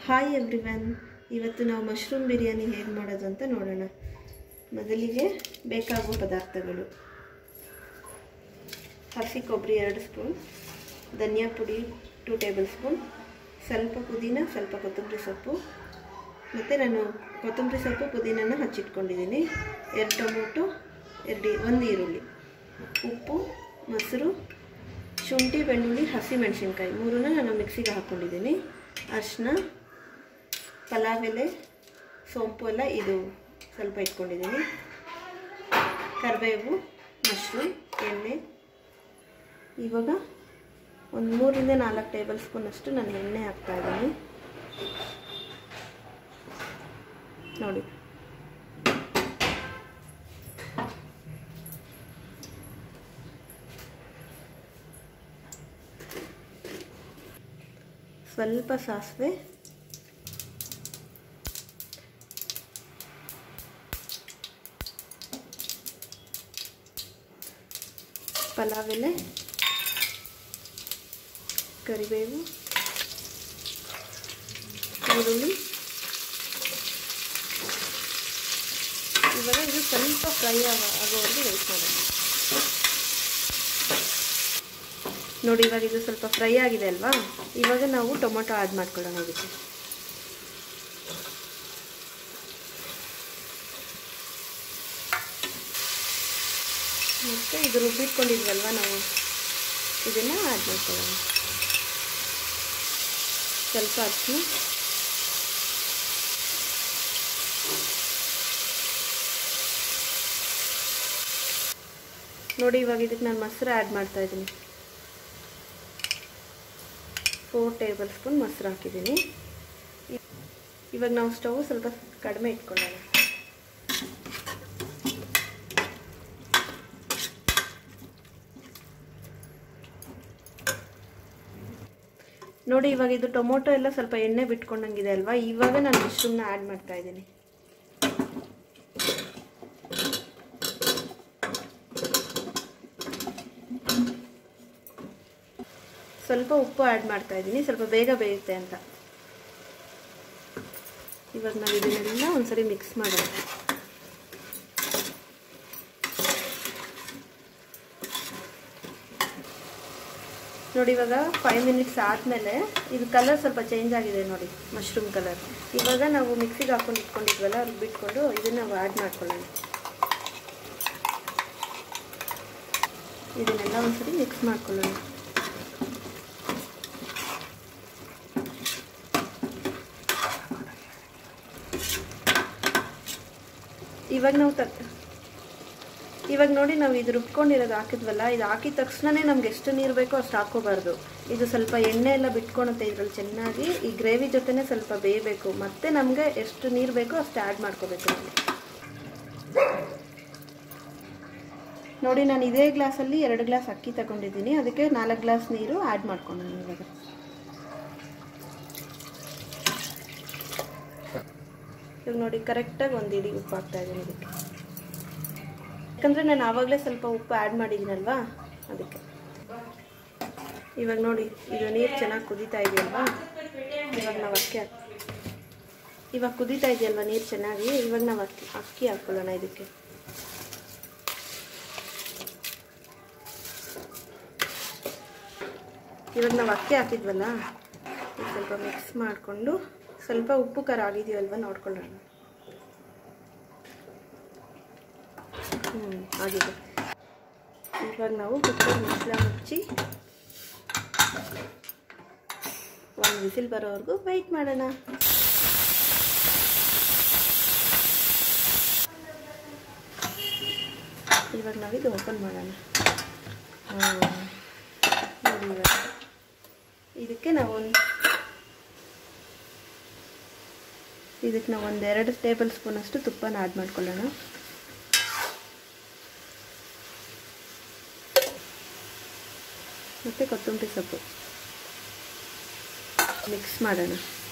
hi everyone ಇವತ್ತು ನಾವು mushroom biryani ಹೇಗೆ ಮಾಡೋದು ಅಂತ ನೋಡೋಣ ಮೊದಲಿಗೆ ಬೇಕಾಗುವ ಪದಾರ್ಥಗಳು ಹಸಿ ಕೊಬ್ಬರಿ ಎರಡು ಸ್ಪೂನ್ ಧನಿಯಾ ಪುಡಿ ಟೂ ಟೇಬಲ್ ಸ್ಪೂನ್ ಸ್ವಲ್ಪ ಪುದೀನ ಸ್ವಲ್ಪ ಕೊತ್ತಂಬರಿ ಸೊಪ್ಪು ಮತ್ತು ನಾನು ಕೊತ್ತಂಬರಿ ಸೊಪ್ಪು ಪುದೀನನ ಹಚ್ಚಿಟ್ಕೊಂಡಿದ್ದೀನಿ ಎರಡು ಟೊಮೊಟೊ ಎರಡು ಒಂದು ಈರುಳ್ಳಿ ಉಪ್ಪು ಮೊಸರು ಶುಂಠಿ ಬೆಳ್ಳುಳ್ಳಿ ಹಸಿ ಮೆಣಸಿನ್ಕಾಯಿ ಮೂರನ್ನ ನಾನು ಮಿಕ್ಸಿಗೆ ಹಾಕ್ಕೊಂಡಿದ್ದೀನಿ ಅರಿಶಿನ ಪಲಾವ್ ಎಲೆ ಸೋಂಪು ಎಲ್ಲ ಇದು ಸ್ವಲ್ಪ ಇಟ್ಕೊಂಡಿದ್ದೀನಿ ಕರಿಬೇವು ಮಶ್ರೂಮ್ ಎಣ್ಣೆ ಇವಾಗ ಒಂದು ಮೂರಿಂದ ನಾಲ್ಕು ಟೇಬಲ್ ಸ್ಪೂನಷ್ಟು ನಾನು ಎಣ್ಣೆ ಹಾಕ್ತಾಯಿದ್ದೀನಿ ನೋಡಿ ಸ್ವಲ್ಪ ಸಾಸಿವೆ ಪಲಾವ್ ಎಲೆ ಕರಿಬೇವು ಈರುಳ್ಳಿ ಇವಾಗ ಇದು ಸ್ವಲ್ಪ ಫ್ರೈ ಆಗ ಆಗೋವರೆಗೂ ವೆಯ್ಟ್ ಮಾಡೋಣ ನೋಡಿ ಇವಾಗ ಇದು ಸ್ವಲ್ಪ ಫ್ರೈ ಆಗಿದೆ ಅಲ್ವಾ ಇವಾಗ ನಾವು ಟೊಮೊಟೊ ಆ್ಯಡ್ ಮಾಡ್ಕೊಳ್ಳೋಣ ಇದಕ್ಕೆ ಮತ್ತು ಇದು ರುಬ್ಬಿಟ್ಕೊಂಡಿದ್ವಲ್ವ ನಾವು ಇದನ್ನು ಆ್ಯಡ್ ಮಾಡ್ಕೊಳ್ಳೋಣ ಸ್ವಲ್ಪ ಅಕ್ಕಿ ನೋಡಿ ಇವಾಗ ಇದಕ್ಕೆ ನಾನು ಮೊಸರು ಆ್ಯಡ್ ಮಾಡ್ತಾ ಇದ್ದೀನಿ ಫೋರ್ ಟೇಬಲ್ ಸ್ಪೂನ್ ಮೊಸರು ಹಾಕಿದ್ದೀನಿ ಇವಾಗ ನಾವು ಸ್ಟವ್ ಸ್ವಲ್ಪ ಕಡಿಮೆ ಇಟ್ಕೊಳ್ಳೋಣ ನೋಡಿ ಇವಾಗ ಇದು ಟೊಮೊಟೊ ಎಲ್ಲ ಸ್ವಲ್ಪ ಎಣ್ಣೆ ಬಿಟ್ಕೊಂಡಂಗಿದೆ ಅಲ್ವಾ ಇವಾಗ ನಾನು ಮಶ್ರೂಮ್ನ ಆ್ಯಡ್ ಮಾಡ್ತಾ ಇದ್ದೀನಿ ಸ್ವಲ್ಪ ಉಪ್ಪು ಆ್ಯಡ್ ಮಾಡ್ತಾ ಇದ್ದೀನಿ ಸ್ವಲ್ಪ ಬೇಗ ಬೇಯುತ್ತೆ ಅಂತ ಇವಾಗ ನಾವು ಇದನ್ನೆಲ್ಲ ಒಂದ್ಸರಿ ಮಿಕ್ಸ್ ಮಾಡೋಣ ನೋಡಿ ಇವಾಗ ಫೈವ್ ಮಿನಿಟ್ಸ್ ಆದಮೇಲೆ ಇದು ಕಲರ್ ಸ್ವಲ್ಪ ಚೇಂಜ್ ಆಗಿದೆ ನೋಡಿ ಮಶ್ರೂಮ್ ಕಲರ್ ಇವಾಗ ನಾವು ಮಿಕ್ಸಿಗೆ ಹಾಕೊಂಡು ಇಟ್ಕೊಂಡಿದ್ವಲ್ಲ ಅವ್ರಿಗೆ ಬಿಟ್ಕೊಂಡು ಇದನ್ನು ನಾವು ಆ್ಯಡ್ ಮಾಡ್ಕೊಳ್ಳೋಣ ಇದನ್ನೆಲ್ಲ ಒಂದ್ಸರಿ ಮಿಕ್ಸ್ ಮಾಡ್ಕೊಳ್ಳೋಣ ಇವಾಗ ನಾವು ತಕ್ಕ ಇವಾಗ ನೋಡಿ ನಾವು ಇದು ರುಬ್ಕೊಂಡಿರೋದು ಹಾಕಿದ್ವಲ್ಲ ಇದು ಹಾಕಿದ ತಕ್ಷಣನೇ ನಮ್ಗೆ ಎಷ್ಟು ನೀರು ಬೇಕೋ ಅಷ್ಟು ಹಾಕೋಬಾರ್ದು ಇದು ಸ್ವಲ್ಪ ಎಣ್ಣೆ ಎಲ್ಲ ಬಿಟ್ಕೊಳುತ್ತೆ ಇದ್ರಲ್ಲಿ ಚೆನ್ನಾಗಿ ಈ ಗ್ರೇವಿ ಜೊತೆನೇ ಸ್ವಲ್ಪ ಬೇಯಬೇಕು ಮತ್ತೆ ನಮಗೆ ಎಷ್ಟು ನೀರು ಬೇಕೋ ಅಷ್ಟು ಆ್ಯಡ್ ಮಾಡ್ಕೋಬೇಕು ನೋಡಿ ನಾನು ಇದೇ ಗ್ಲಾಸಲ್ಲಿ ಎರಡು ಗ್ಲಾಸ್ ಅಕ್ಕಿ ತಗೊಂಡಿದ್ದೀನಿ ಅದಕ್ಕೆ ನಾಲ್ಕು ಗ್ಲಾಸ್ ನೀರು ಆ್ಯಡ್ ಮಾಡ್ಕೊಂಡು ಇವಾಗ ಇವಾಗ ನೋಡಿ ಕರೆಕ್ಟಾಗಿ ಒಂದು ಇಡೀ ಉಪ್ಪು ಹಾಕ್ತಾ ಇದ್ದೀನಿ ಇದಕ್ಕೆ ಯಾಕಂದರೆ ನಾನು ಆವಾಗಲೇ ಸ್ವಲ್ಪ ಉಪ್ಪು ಆ್ಯಡ್ ಮಾಡಿದ್ದೀನಲ್ವಾ ಅದಕ್ಕೆ ಇವಾಗ ನೋಡಿ ಇದು ನೀರು ಚೆನ್ನಾಗಿ ಕುದೀತಾ ಇದೆಯಲ್ವಾ ಇವಾಗ ನಾವು ಅಕ್ಕಿ ಹಾಕ್ ಇವಾಗ ಕುದೀತಾ ಇದೆಯಲ್ವಾ ನೀರು ಚೆನ್ನಾಗಿ ಇವಾಗ ನಾವು ಅಕ್ಕಿ ಅಕ್ಕಿ ಹಾಕ್ಕೊಳ್ಳೋಣ ಇದಕ್ಕೆ ಇವಾಗ ನಾವು ಅಕ್ಕಿ ಹಾಕಿದ್ವಲ್ಲ ಸ್ವಲ್ಪ ಮಿಕ್ಸ್ ಮಾಡಿಕೊಂಡು ಸ್ವಲ್ಪ ಉಪ್ಪು ಖಾರ ಆಗಿದೆಯಲ್ವ ನೋಡ್ಕೊಳ್ಳೋಣ ಹ್ಞೂ ಆಗಿದೆ ಇವಾಗ ನಾವು ಕುಕ್ಕರ್ ಮುಚ್ಚಳ ಮುಚ್ಚಿ ಒಂದು ವಿಸಿಲ್ ಬರೋವರೆಗೂ ವೆಯ್ಟ್ ಮಾಡೋಣ ಇವಾಗ ನಾವಿದು ಓಪನ್ ಮಾಡೋಣ ನೋಡಿ ಇವಾಗ ಇದಕ್ಕೆ ನಾವೊಂದು ಇದಕ್ಕೆ ನಾವು ಒಂದೆರಡು ಟೇಬಲ್ ಸ್ಪೂನಷ್ಟು ತುಪ್ಪನ ಆ್ಯಡ್ ಮಾಡ್ಕೊಳ್ಳೋಣ ಮತ್ತು ಕೊತ್ತಂಬರಿ ಸೊಪ್ಪು ಮಿಕ್ಸ್ ಮಾಡೋಣ